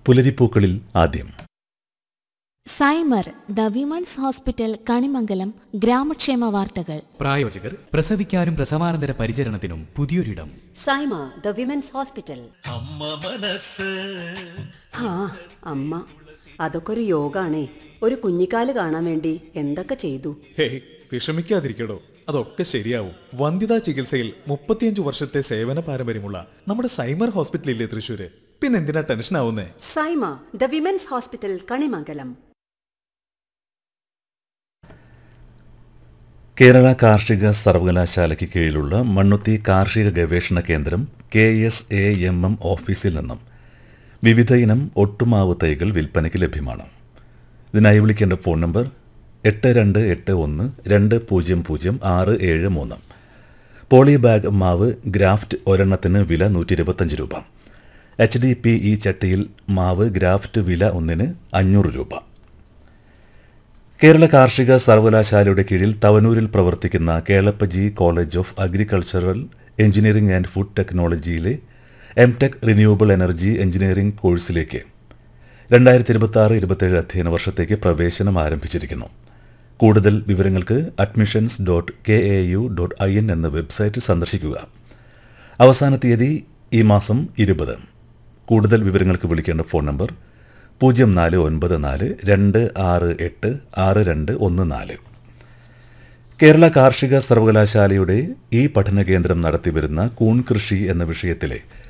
പുലരിപ്പൂക്കളിൽ ആദ്യം Saima the women's hospital Kanimangalam ഗ്രാമക്ഷേമ വാർത്തകൾ പ്രായോജകർ പ്രസവിക്കാനും പ്രസവാനന്തര പരിചരണത്തിനും പുതിയൊരിടം സൈമ ദ വിമൻസ് ഹോസ്പിറ്റൽ ഹാ അമ്മ അതൊക്കെ ഒരു യോഗാണേ ഒരു കുഞ്ഞിക്കാല് കാണാൻ വേണ്ടി എന്തൊക്കെ ചെയ്തു ഹേയ് വിഷമിക്കാതിരിക്കടോ അതൊക്കെ ശരിയാവും വന്ധ്യതാ ചികിത്സയിൽ മുപ്പത്തിയഞ്ചു വർഷത്തെ സേവന പാരമ്പര്യമുള്ള നമ്മുടെ സൈമർ ഹോസ്പിറ്റലില്ലേ തൃശ്ശൂര് പിന്നെന്തിനാ ടെൻഷൻ ആവുന്നേ Saima the women's hospital Kanimangalam Kerala കാർഷിക സർവകലാശാലയ്ക്ക് കീഴിലുള്ള മണ്ണുത്തി കാർഷിക ഗവേഷണ കേന്ദ്രം K S A M M ഓഫീസിൽ നിന്നും വിവിധ ഇനം ഒട്ടുമാവ് തൈകൾ വിൽപ്പനയ്ക്ക് ലഭ്യമാണ് ഇതിനായി വിളിക്കേണ്ട ഫോൺ നമ്പർ എട്ട് രണ്ട് എട്ട് ഒന്ന് രണ്ട് പൂജ്യം പൂജ്യം ആറ് ഏഴ് മൂന്ന് പോളി ബാഗ് മാവ് ഗ്രാഫ്റ്റ് ഒരെണ്ണത്തിന് വില നൂറ്റി ഇരുപത്തഞ്ച് രൂപ എച്ച് ഡി പി ഇ ചട്ടിയിൽ മാവ് ഗ്രാഫ്റ്റ് വില ഒന്നിന് അഞ്ഞൂറ് രൂപ കേരള കാർഷിക സർവകലാശാലയുടെ കീഴിൽ തവനൂരിൽ പ്രവർത്തിക്കുന്ന Kelappaji college of agricultural engineering and food ടെക്നോളജിയിലെ M tech renewable energy engineering കോഴ്സിലേക്ക് രണ്ടായിരത്തി ഇരുപത്തി ആറ് ഇരുപത്തേഴ് അധ്യയന വർഷത്തേക്ക് പ്രവേശനം ആരംഭിച്ചിരിക്കുന്നു കൂടുതൽ വിവരങ്ങൾക്ക് admissions dot K A U dot I N എന്ന വെബ്സൈറ്റ് സന്ദർശിക്കുക അവസാന തീയതി ഈ മാസം ഇരുപത് കൂടുതൽ വിവരങ്ങൾക്ക് വിളിക്കേണ്ട ഫോൺ നമ്പർ പൂജ്യം നാല് ഒൻപത് നാല് രണ്ട് ആറ് എട്ട് ആറ് രണ്ട് ഒന്ന് നാല് കേരള കാർഷിക സർവകലാശാലയുടെ ഈ പഠന കേന്ദ്രം നടത്തിവരുന്ന കൂൺ കൃഷി എന്ന വിഷയത്തിലെ